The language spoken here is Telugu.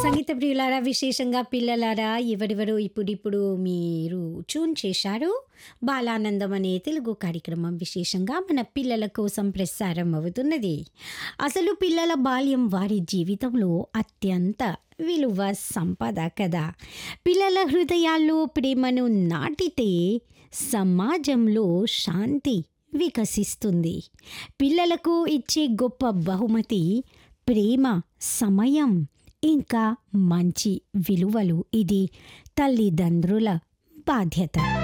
సంగీత ప్రియులారా విశేషంగా పిల్లలారా ఎవరెవరు ఇప్పుడిప్పుడు మీరు ట్యూన్ చేశారు బాలానందం అనే తెలుగు కార్యక్రమం విశేషంగా మన పిల్లల కోసం ప్రసారం అవుతున్నది అసలు పిల్లల బాల్యం వారి జీవితంలో అత్యంత విలువ సంపద కదా పిల్లల హృదయాల్లో ప్రేమను నాటితే సమాజంలో శాంతి వికసిస్తుంది పిల్లలకు ఇచ్చే గొప్ప బహుమతి ప్రేమ సమయం ఇంకా మంచి విలువలు ఇది తల్లిదండ్రుల బాధ్యత